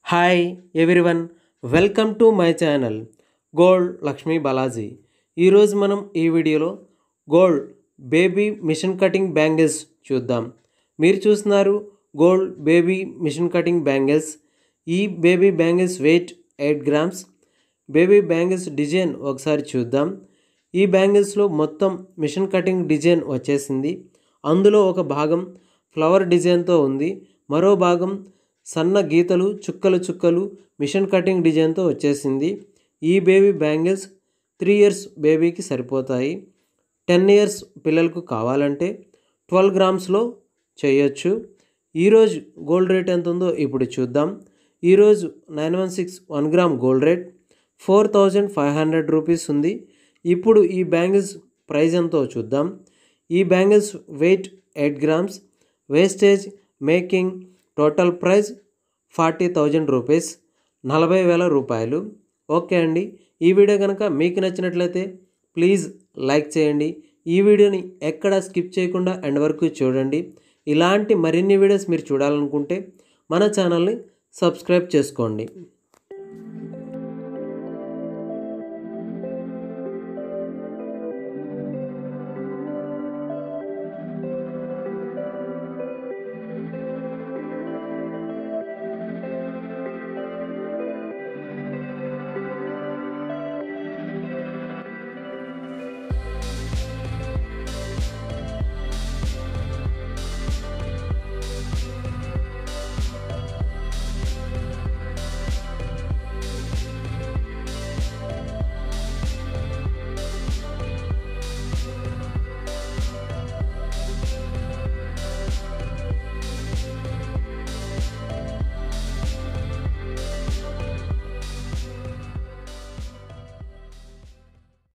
hi everyone welcome to my channel gold Lakshmi Balaji ఈరోజు మనం ఈ వీడియోలో gold baby machine cutting bangles చూద్దాం మీరు చూస్తున్నారు gold baby machine cutting bangles ఈ baby bangles weight eight grams baby bangles design ఒకసారి చూద్దాం ఈ బ్యాంగిల్స్లో మొత్తం మిషన్ కటింగ్ డిజైన్ వచ్చేసింది అందులో ఒక భాగం ఫ్లవర్ డిజైన్తో ఉంది మరో భాగం సన్న గీతలు చుక్కలు చుక్కలు మిషన్ కటింగ్ డిజైన్తో వచ్చేసింది ఈ బేబీ బ్యాంగిల్స్ త్రీ ఇయర్స్ బేబీకి సరిపోతాయి టెన్ ఇయర్స్ పిల్లలకు కావాలంటే ట్వెల్వ్ గ్రామ్స్లో చేయొచ్చు ఈరోజు గోల్డ్ రేట్ ఎంత ఉందో ఇప్పుడు చూద్దాం ఈరోజు nine one six one gram gold rate four thousand five hundred rupees ఉంది ఇప్పుడు ఈ బ్యాంగిల్స్ ప్రైస్ ఎంతో చూద్దాం ఈ bangles weight eight grams wastage making total price forty thousand rupees నలభై వేల రూపాయలు ఓకే అండి ఈ వీడియో కనుక మీకు నచ్చినట్లయితే ప్లీజ్ లైక్ చేయండి ఈ వీడియోని ఎక్కడ స్కిప్ చేయకుండా ఎండ్ వరకు చూడండి ఇలాంటి మరిన్ని వీడియోస్ మీరు చూడాలనుకుంటే మన ఛానల్ని సబ్స్క్రైబ్ చేసుకోండి